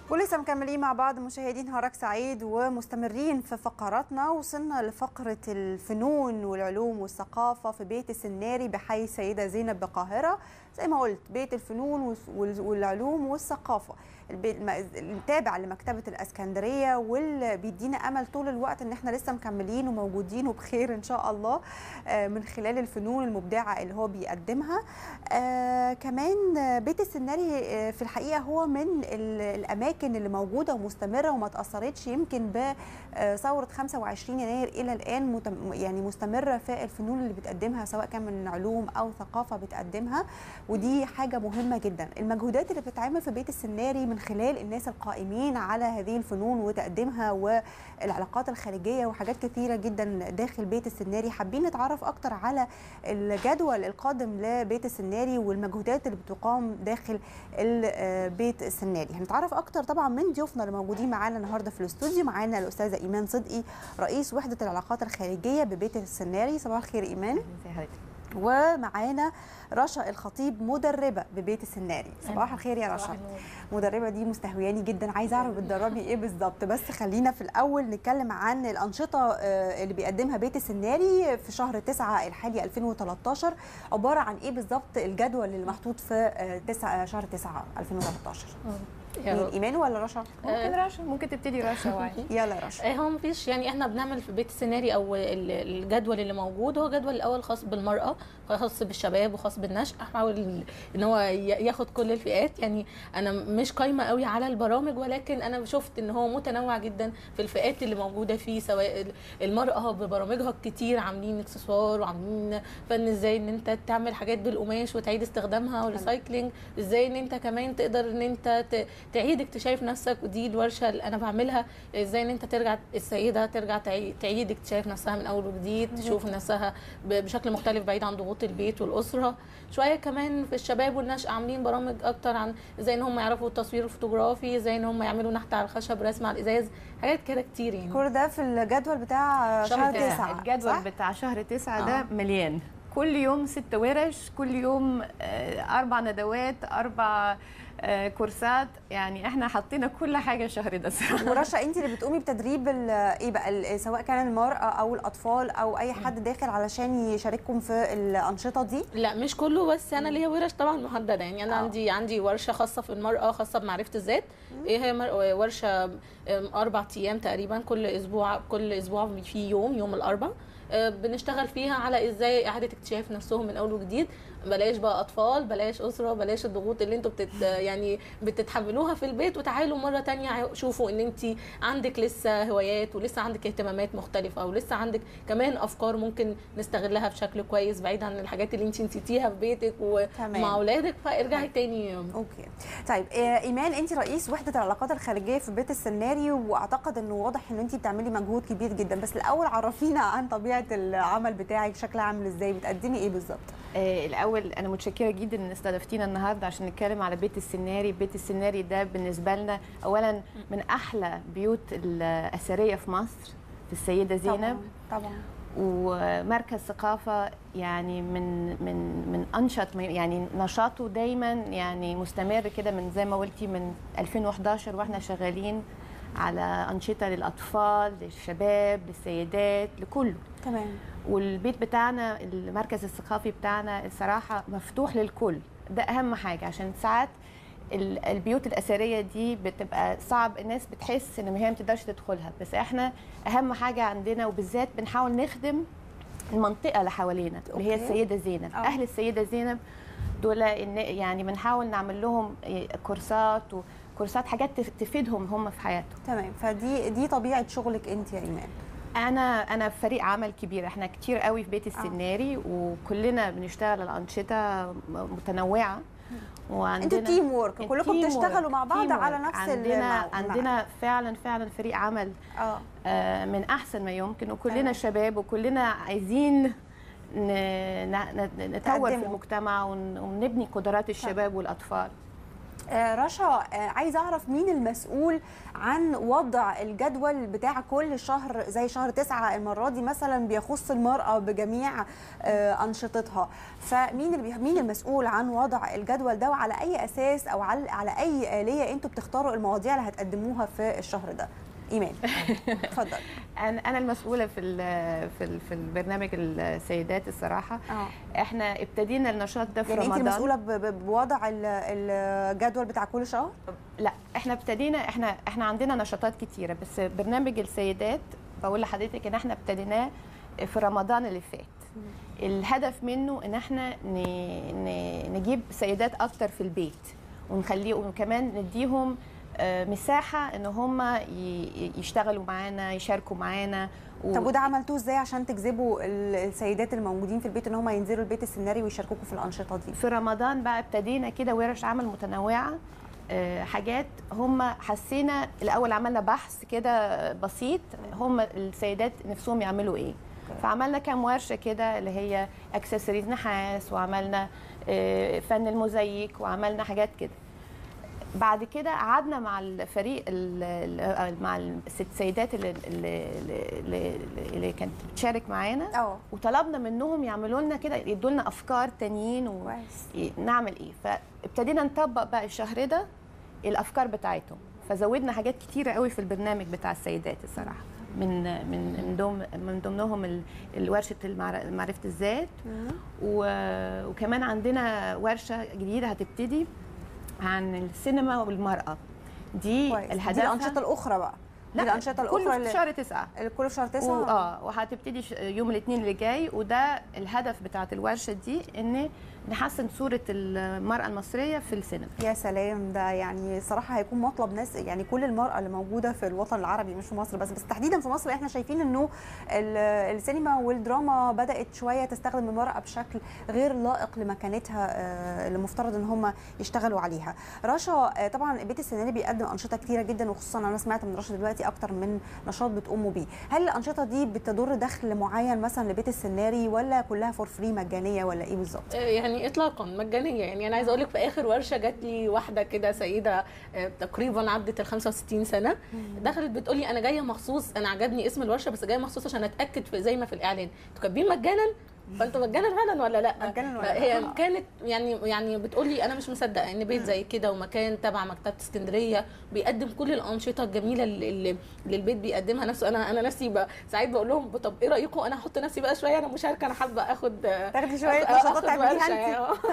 ولسه مكملين مع بعض مشاهدين نهارك سعيد ومستمرين في فقراتنا وصلنا لفقرة الفنون والعلوم والثقافة في بيت السناري بحي السيدة زينب بقاهرة زي ما قلت بيت الفنون والعلوم والثقافة التابع لمكتبة الاسكندرية واللي بيدينا امل طول الوقت ان احنا لسه مكملين وموجودين وبخير ان شاء الله من خلال الفنون المبدعة اللي هو بيقدمها آه كمان بيت السناري في الحقيقة هو من الاماكن اللي موجودة ومستمرة وما تأثرتش يمكن بثورة 25 يناير الى الان يعني مستمرة في الفنون اللي بتقدمها سواء كان من علوم او ثقافة بتقدمها ودي حاجة مهمة جدا المجهودات اللي بتتعمل في بيت السناري من خلال الناس القائمين على هذه الفنون وتقديمها والعلاقات الخارجيه وحاجات كثيره جدا داخل بيت السناري حابين نتعرف اكتر على الجدول القادم لبيت السناري والمجهودات اللي بتقام داخل البيت السناري هنتعرف اكتر طبعا من ضيوفنا اللي موجودين معانا النهارده في الاستوديو معانا الاستاذه ايمان صدقي رئيس وحده العلاقات الخارجيه ببيت السناري صباح الخير ايمان ومعانا رشا الخطيب مدربه ببيت السناري صباح الخير يا رشا مدربه دي مستهوياني جدا عايزه اعرف بتدربي ايه بالظبط بس خلينا في الاول نتكلم عن الانشطه اللي بيقدمها بيت السناري في شهر 9 الحالي 2013 عباره عن ايه بالظبط الجدول اللي محطوط في 9 شهر 9 2013 مين ايمان ولا رشا؟ ممكن رشا ممكن تبتدي رشا واحد يلا رشا هو مفيش يعني احنا بنعمل في بيت السيناري او الجدول اللي موجود هو جدول الاول خاص بالمراه خاص بالشباب وخاص بالنشء احاول ان هو ياخد كل الفئات يعني انا مش قايمه قوي على البرامج ولكن انا شفت ان هو متنوع جدا في الفئات اللي موجوده فيه سواء المراه ببرامجها الكتير عاملين اكسسوار وعاملين فن ازاي ان انت تعمل حاجات بالقماش وتعيد استخدامها وريسايكلينج ازاي ان انت كمان تقدر ان انت تعيد اكتشاف نفسك ودي الورشه اللي انا بعملها ازاي ان انت ترجع السيده ترجع تعيد اكتشاف نفسها من اول وجديد تشوف نفسها بشكل مختلف بعيد عن ضغوط البيت والاسره شويه كمان في الشباب والنشء عاملين برامج اكتر عن ازاي ان هم يعرفوا التصوير الفوتوغرافي ازاي ان هم يعملوا نحت على الخشب رسم على الازاز حاجات كده كتير يعني كل ده في الجدول بتاع شهر 9 الجدول صح؟ بتاع شهر 9 ده آه. مليان كل يوم ست ورش كل يوم اربع ندوات اربع كورسات يعني احنا حطينا كل حاجه شهر ده ورشا انت اللي بتقومي بتدريب ايه بقى سواء كان المراه او الاطفال او اي حد داخل علشان يشارككم في الانشطه دي لا مش كله بس انا ليا ورش طبعا محدده يعني انا أوه. عندي عندي ورشه خاصه في المراه خاصه بمعرفه الذات ايه هي ورشه اربع ايام تقريبا كل اسبوع كل اسبوع في يوم يوم الاربعاء بنشتغل فيها على ازاي اعاده اكتشاف نفسهم من اول وجديد بلاش بقى اطفال بلاش اسره بلاش الضغوط اللي انتوا بتت يعني بتتحملوها في البيت وتعالوا مره تانية شوفوا ان انت عندك لسه هوايات ولسه عندك اهتمامات مختلفه ولسه عندك كمان افكار ممكن نستغلها بشكل كويس بعيد عن الحاجات اللي انت نسيتيها في بيتك ومع اولادك فارجعي تاني اوكي طيب ايمان انت رئيس وحده العلاقات الخارجيه في بيت السناري واعتقد انه واضح ان انت بتعملي مجهود كبير جدا بس الاول عرفينا عن طبيعه العمل بتاعك شكلها عامل ازاي بتقدمي ايه بالظبط آه الاول انا متشكره جدا ان استضفتينا النهارده عشان نتكلم على بيت السناري بيت السناري ده بالنسبه لنا اولا من احلى بيوت الاثريه في مصر في السيده زينب طبعا, طبعا. ومركز ثقافه يعني من من من انشط يعني نشاطه دايما يعني مستمر كده من زي ما قلتي من 2011 واحنا شغالين على انشطه للاطفال للشباب للسيدات لكله تمام والبيت بتاعنا المركز الثقافي بتاعنا الصراحه مفتوح للكل ده اهم حاجه عشان ساعات البيوت الاثريه دي بتبقى صعب الناس بتحس ان هي ما تقدرش تدخلها بس احنا اهم حاجه عندنا وبالذات بنحاول نخدم المنطقه اللي حوالينا اللي هي السيده زينب أوه. اهل السيده زينب دول يعني بنحاول نعمل لهم كورسات و كورسات حاجات تفيدهم هم في حياتهم تمام فدي دي طبيعه شغلك انت يا ايمان انا انا في فريق عمل كبير احنا كتير قوي في بيت السناري آه. وكلنا بنشتغل على انشطه متنوعه وعندنا انتوا تيم وورك كلكم بتشتغلوا مع بعض على نفس عندنا عندنا فعلا فعلا فريق عمل آه. آه من احسن ما يمكن وكلنا آه. شباب وكلنا عايزين نطور في المجتمع ونبني قدرات الشباب والاطفال آه، رشا آه، عايزه اعرف مين المسؤول عن وضع الجدول بتاع كل شهر زي شهر تسعة المره دي مثلا بيخص المراه بجميع آه، انشطتها فمين اللي بي- مين المسؤول عن وضع الجدول ده وعلى اي اساس او على على اي اليه انتوا بتختاروا المواضيع اللي هتقدموها في الشهر ده ايمان اتفضل انا انا المسؤوله في ال- في ال- في البرنامج السيدات الصراحه اه احنا ابتدينا النشاط ده في يعني انت رمضان المسؤوله ب- ب- بوضع ال- الجدول بتاع كل شهر لا احنا ابتدينا احنا احنا عندنا نشاطات كتيره بس برنامج السيدات بقول لحضرتك ان احنا ابتديناه في رمضان اللي فات الهدف منه ان احنا ن... ن... نجيب سيدات اكتر في البيت ونخليه وكمان نديهم آه، مساحه ان هم ي... يشتغلوا معانا يشاركوا معانا و... طب وده عملتوه ازاي عشان تجذبوا ال- السيدات الموجودين في البيت ان هم ينزلوا البيت السيناري ويشاركوكوا في الانشطه دي في رمضان بقى ابتدينا كده ورش عمل متنوعه آه، حاجات هم حسينا الاول عملنا بحث كده بسيط هم السيدات نفسهم يعملوا ايه فعملنا كام ورشه كده اللي هي اكسسوارز نحاس وعملنا آه، فن الموزايك وعملنا حاجات كده بعد كده قعدنا مع الفريق ال- ال- مع الست سيدات اللي, اللي, اللي, اللي كانت بتشارك معانا اه وطلبنا منهم يعملوا لنا كده يدوا لنا افكار تانيين و... كويس نعمل ايه فابتدينا نطبق بقى الشهر ده الافكار بتاعتهم فزودنا حاجات كتيره قوي في البرنامج بتاع السيدات الصراحه من من من ضمن من ضمنهم ال- الورشه المعر- معرفه الذات و- وكمان عندنا ورشه جديده هتبتدي عن السينما والمراه دي كويس دي الهدف الانشطه الاخرى بقى دي الانشطه الاخرى كله في اللي شهر تسعة اللي كل في شهر و- تسعة اه وهتبتدي ش- يوم الاثنين اللي جاي وده الهدف بتاعت الورشه دي ان نحسن صوره المراه المصريه في السينما يا سلام ده يعني صراحه هيكون مطلب ناس يعني كل المراه اللي موجوده في الوطن العربي مش في مصر بس بس تحديدا في مصر احنا شايفين انه ال- السينما والدراما بدات شويه تستخدم المراه بشكل غير لائق لمكانتها آه، اللي مفترض ان هم يشتغلوا عليها رشا آه، طبعا بيت السيناري بيقدم انشطه كتيره جدا وخصوصا انا سمعت من رشا دلوقتي اكتر من نشاط بتقوموا بيه هل الانشطه دي بتضر دخل معين مثلا لبيت السيناري ولا كلها فور فري مجانيه ولا ايه بالظبط آه، يعني اطلاقا مجانيه يعني انا عايزه اقول لك في اخر ورشه جات لي واحده كده سيده آه، تقريبا عدت ال 65 سنه دخلت بتقول لي انا جايه مخصوص انا عجبني اسم الورشه بس جايه مخصوص عشان اتاكد في زي ما في الاعلان انتوا كاتبين مجانا فانتوا مجانا فعلا ولا لا مجانا ولا لا؟ هي كانت يعني يعني بتقول لي انا مش مصدقه ان بيت زي كده ومكان تبع مكتبه اسكندريه بيقدم كل الانشطه الجميله اللي, اللي اللي البيت بيقدمها نفسه انا انا نفسي ب- ساعات بقول لهم طب ايه رايكم انا احط نفسي بقى شويه انا مشاركه انا حابه اخد تاخدي شويه آخد نشاطات تعمليها ورشة انت يعني.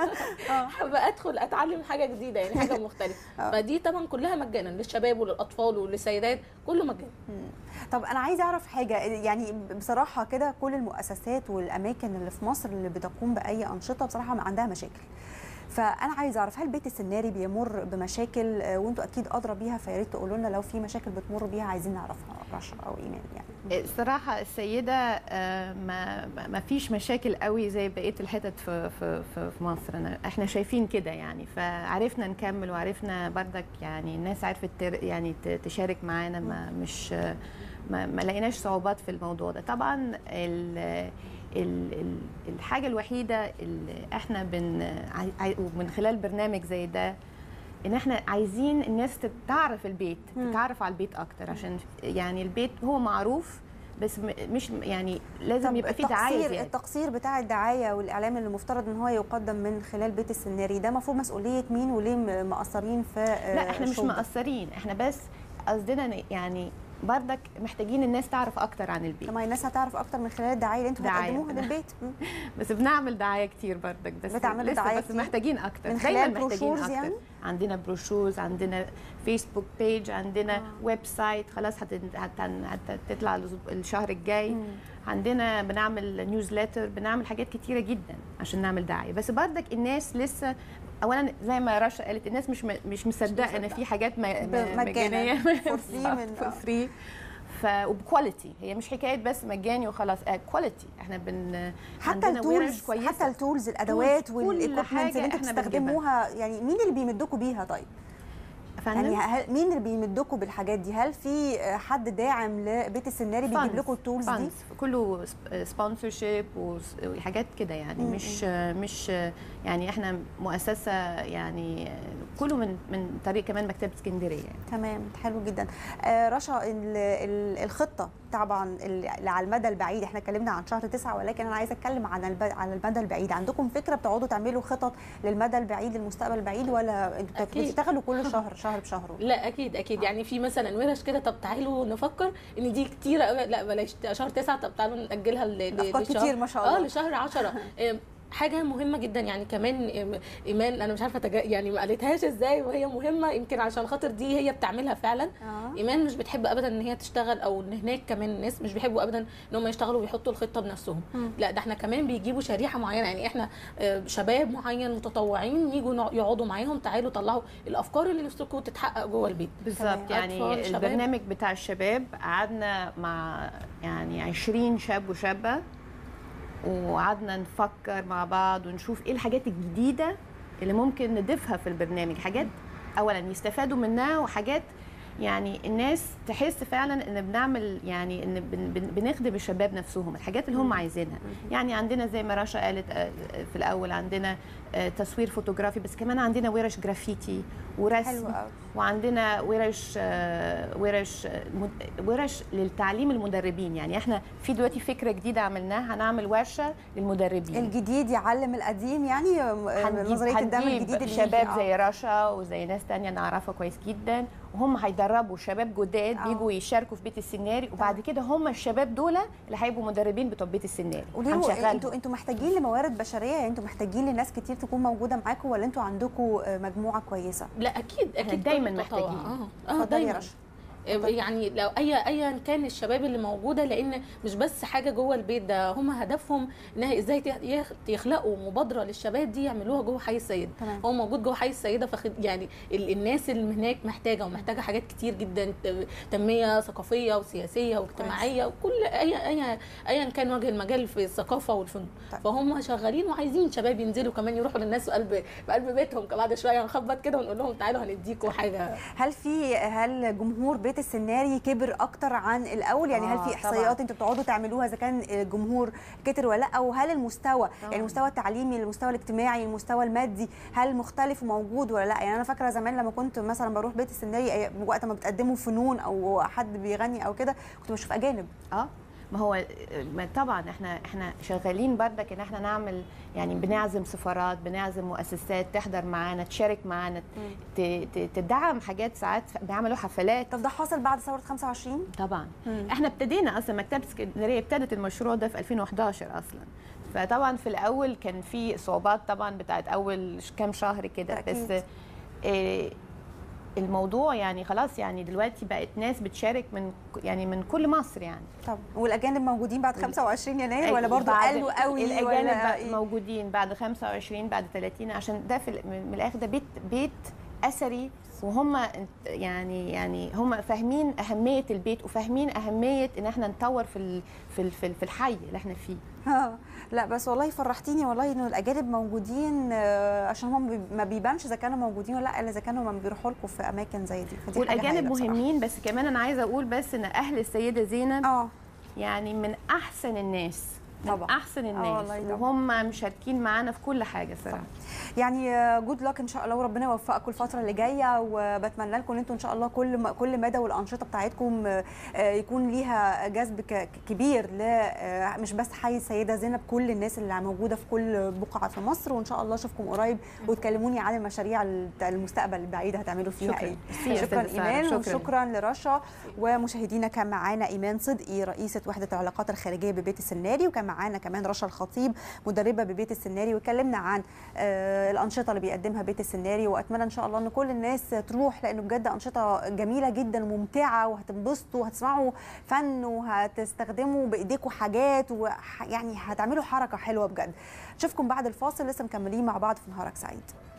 آه. حابه ادخل اتعلم حاجه جديده يعني حاجه مختلفه آه. فدي طبعا كلها مجانا للشباب وللاطفال وللسيدات كله مجانا طب انا عايزه اعرف حاجه يعني بصراحه كده كل المؤسسات والاماكن اللي في مصر اللي بتقوم باي انشطه بصراحه عندها مشاكل فانا عايزه اعرف هل بيت السناري بيمر بمشاكل آه، وانتوا اكيد ادرى بيها فيا ريت تقولوا لنا لو في مشاكل بتمر بيها عايزين نعرفها رشا او ايمان يعني الصراحة السيدة آه، ما ما- ما فيش مشاكل قوي زي بقية الحتت في في في في مصر أنا احنا شايفين كده يعني فعرفنا نكمل وعرفنا بردك يعني الناس عرفت تر- يعني ت- تشارك معانا ما مش ما, ما لقيناش صعوبات في الموضوع ده طبعا ال ال ال الحاجة الوحيدة اللي احنا بن عاي- عاي- ومن خلال برنامج زي ده ان احنا عايزين الناس تعرف البيت مم. تتعرف على البيت اكتر عشان يعني البيت هو معروف بس م- مش يعني لازم طب يبقى فيه دعايه التقصير زياده التقصير بتاع الدعايه والاعلام اللي مفترض ان هو يقدم من خلال بيت السناري ده المفروض مسؤوليه مين وليه م- مقصرين في آه، لا احنا مش الشغل ده؟ مقصرين احنا بس قصدنا ن- يعني بردك محتاجين الناس تعرف اكتر عن البيت طب ما هي الناس هتعرف اكتر من خلال الدعايه اللي انتوا دعاية. هتقدموها للبيت مم. بس بنعمل دعايه كتير بردك بس بتعملوا لسه دعاية بس كتير؟ محتاجين اكتر من دايما خلال محتاجين بروشورز اكتر يعني؟ عندنا بروشورز عندنا فيسبوك بيج عندنا آه. ويب سايت خلاص هت- هت- هتطلع الأسبوع- الشهر الجاي مم. عندنا بنعمل نيوزليتر بنعمل حاجات كتيره جدا عشان نعمل دعايه بس بردك الناس لسه اولا زي ما رشا قالت الناس مش م- مش مصدقه ان في حاجات م- م- مجانا. مجانيه For free من- فور فري ف وبكواليتي هي مش حكايه بس مجاني وخلاص كواليتي احنا بن حتى عندنا ورش التولز كويسة. حتى التولز الادوات كل والايكوبمنتس حاجة اللي انتوا احنا بتستخدموها يعني مين اللي بيمدكم بيها طيب فندم؟ يعني هل مين اللي بيمدكم بالحاجات دي هل في حد داعم لبيت السناري بيجيب Funds. لكم التولز دي Funds. كله سبونسرشيب وحاجات كده يعني مم. مش مش يعني احنا مؤسسه يعني كله من من طريق كمان مكتبه اسكندريه يعني. تمام حلو جدا آه رشا ال- ال- الخطه طبعا اللي على المدى البعيد احنا اتكلمنا عن شهر تسعة ولكن انا عايزه اتكلم عن الب... على المدى البعيد عندكم فكره بتقعدوا تعملوا خطط للمدى البعيد للمستقبل البعيد ولا انتوا أكيد. بتشتغلوا كل شهر شهر بشهره لا اكيد اكيد يعني في مثلا ورش كده طب تعالوا نفكر ان دي كتيره قوي لا بلاش شهر تسعة طب تعالوا ناجلها ل- ل- الافكار لشهر- كتير ما شاء الله اه لشهر 10 حاجه مهمه جدا يعني كمان إم- ايمان انا مش عارفه تجا... يعني ما قالتهاش ازاي وهي مهمه يمكن عشان خاطر دي هي بتعملها فعلا آه. ايمان مش بتحب ابدا ان هي تشتغل او ان هناك كمان الناس مش بيحبوا ابدا ان هم يشتغلوا ويحطوا الخطه بنفسهم مم. لا ده احنا كمان بيجيبوا شريحه معينه يعني احنا آه، شباب معين متطوعين يجوا نق- يقعدوا معاهم تعالوا طلعوا الافكار اللي نفسكم تتحقق جوه البيت بالظبط يعني أطفال، شباب. البرنامج بتاع الشباب قعدنا مع يعني 20 شاب وشابه وقعدنا نفكر مع بعض ونشوف ايه الحاجات الجديده اللي ممكن نضيفها في البرنامج حاجات اولا يستفادوا منها وحاجات يعني الناس تحس فعلا ان بنعمل يعني ان بن- بن- بنخدم الشباب نفسهم الحاجات اللي هم عايزينها يعني عندنا زي ما رشا قالت آه، في الاول عندنا آه، تصوير فوتوغرافي بس كمان عندنا ورش جرافيتي حلو ورسم قوي وعندنا ورش آه، ورش آه، مد- ورش للتعليم المدربين يعني احنا في دلوقتي فكره جديده عملناها هنعمل ورشه للمدربين الجديد يعلم القديم يعني آه، هنجيب- نظريه الدم هنجيب الجديد اللي شباب يجي. زي رشا وزي ناس تانية نعرفها كويس جدا وهم هيدربوا شباب جداد آه. بيجوا يشاركوا في بيت السناري وبعد كده هم الشباب دول اللي هيبقوا مدربين بتوع بيت السناري قولي له هنشغلهم. انتوا انتوا محتاجين لموارد بشريه يعني انتوا محتاجين لناس كتير تكون موجوده معاكم ولا انتوا عندكم آه، مجموعه كويسه لا اكيد إحنا اكيد دايماً كل تطوع. محتاجين. اه اه اتفضلي يا دايما رشا يعني لو اي ايا كان الشباب اللي موجوده لان مش بس حاجه جوه البيت ده هم هدفهم انها ازاي يخ- يخلقوا مبادره للشباب دي يعملوها جوه حي السيده تمام هو موجود جوه حي السيده فخد يعني ال- الناس اللي هناك محتاجه ومحتاجه حاجات كتير جدا ت- تنميه ثقافيه وسياسيه واجتماعيه وكل اي اي ايا كان وجه المجال في الثقافه والفنون طيب. فهم شغالين وعايزين شباب ينزلوا كمان يروحوا للناس بقلب بقلب بيتهم بعد شويه نخبط كده ونقول لهم تعالوا هنديكوا حاجه هل في هل جمهور بيت السناري كبر اكتر عن الاول يعني هل آه، في احصائيات انتوا بتقعدوا تعملوها اذا كان الجمهور كتر ولا لا وهل المستوى يعني المستوى التعليمي المستوى الاجتماعي المستوى المادي هل مختلف وموجود ولا لا يعني انا فاكره زمان لما كنت مثلا بروح بيت السناري أي- وقت ما بتقدموا فنون او حد بيغني او كده كنت بشوف اجانب اه ما هو ما طبعا احنا احنا شغالين بردك ان احنا نعمل يعني بنعزم سفارات بنعزم مؤسسات تحضر معانا تشارك معانا ت- ت- تدعم حاجات ساعات بيعملوا حفلات طب ده حصل بعد ثوره 25 طبعا مم. احنا ابتدينا اصلا مكتبه اسكندريه ابتدت المشروع ده في 2011 اصلا فطبعا في الاول كان في صعوبات طبعا بتاعت اول ش- كام شهر كده أكيد. بس إيه الموضوع يعني خلاص يعني دلوقتي بقت ناس بتشارك من ك- يعني من كل مصر يعني طب والاجانب موجودين بعد 25 يناير ولا برضو بعد- قالوا قوي الاجانب ولا بقى إيه؟ موجودين بعد 25 بعد 30 عشان ده في ال- من الاخر ده بيت بيت اثري وهم يعني يعني هم فاهمين اهميه البيت وفاهمين اهميه ان احنا نطور في ال- في ال- في ال- في الحي اللي احنا فيه ها، لا بس والله فرحتيني والله انه الاجانب موجودين آه، عشان هم بي- ما بيبانش اذا كانوا موجودين ولا لا الا اذا كانوا ما بيروحوا لكم في اماكن زي دي فدي حاجة والاجانب هايلة بصراحة. مهمين بس كمان انا عايزه اقول بس ان اهل السيده زينب اه يعني من احسن الناس من طبعا. احسن الناس والله طبعا. وهم مشاركين معانا في كل حاجه صراحه يعني جود لك ان شاء الله وربنا يوفقكم الفتره اللي جايه وبتمنى لكم ان انتوا ان شاء الله كل ما كل مدى والانشطه بتاعتكم آه، يكون ليها جذب ك- كبير ل آه، مش بس حي السيده زينب كل الناس اللي موجوده في كل بقعه في مصر وان شاء الله اشوفكم قريب وتكلموني عن المشاريع المستقبل البعيد هتعملوا فيها شكراً. ايه ميرسي يا شكرا أستاذة سارة. ايمان شكراً. وشكرا لرشا ومشاهدينا كان معانا ايمان صدقي رئيسه وحده العلاقات الخارجيه ببيت السناري وكان معانا كمان رشا الخطيب مدربه ببيت السناري واتكلمنا عن آه، الانشطه اللي بيقدمها بيت السناري واتمنى ان شاء الله ان كل الناس تروح لانه بجد انشطه جميله جدا وممتعه وهتنبسطوا وهتسمعوا فن وهتستخدموا بايديكم حاجات ويعني هتعملوا حركه حلوه بجد اشوفكم بعد الفاصل لسه مكملين مع بعض في نهارك سعيد